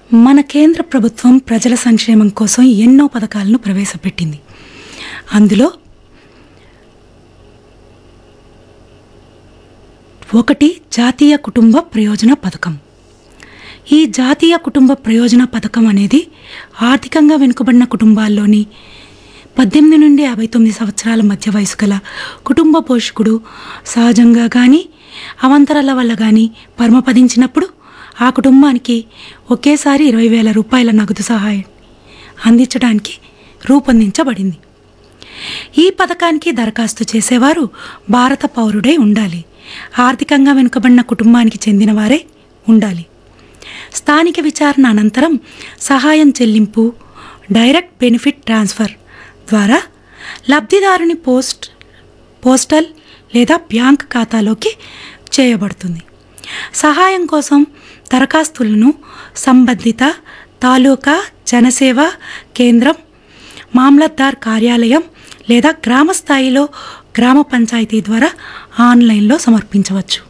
మన కేంద్ర ప్రభుత్వం ప్రజల సంక్షేమం కోసం ఎన్నో పథకాలను ప్రవేశపెట్టింది అందులో ఒకటి జాతీయ కుటుంబ ప్రయోజన పథకం ఈ జాతీయ కుటుంబ ప్రయోజన పథకం అనేది ఆర్థికంగా వెనుకబడిన కుటుంబాల్లోని పద్దెనిమిది నుండి యాభై తొమ్మిది సంవత్సరాల మధ్య వయసు గల కుటుంబ పోషకుడు సహజంగా కానీ అవంతరాల వల్ల కానీ పరమపదించినప్పుడు ఆ కుటుంబానికి ఒకేసారి ఇరవై వేల రూపాయల నగదు సహాయం అందించడానికి రూపొందించబడింది ఈ పథకానికి దరఖాస్తు చేసేవారు భారత పౌరుడై ఉండాలి ఆర్థికంగా వెనుకబడిన కుటుంబానికి చెందిన వారే ఉండాలి స్థానిక విచారణ అనంతరం సహాయం చెల్లింపు డైరెక్ట్ బెనిఫిట్ ట్రాన్స్ఫర్ ద్వారా లబ్ధిదారుని పోస్ట్ పోస్టల్ లేదా బ్యాంక్ ఖాతాలోకి చేయబడుతుంది సహాయం కోసం దరఖాస్తులను సంబంధిత తాలూకా జనసేవ కేంద్రం మామ్లత్దార్ కార్యాలయం లేదా గ్రామ స్థాయిలో గ్రామ పంచాయతీ ద్వారా ఆన్లైన్లో సమర్పించవచ్చు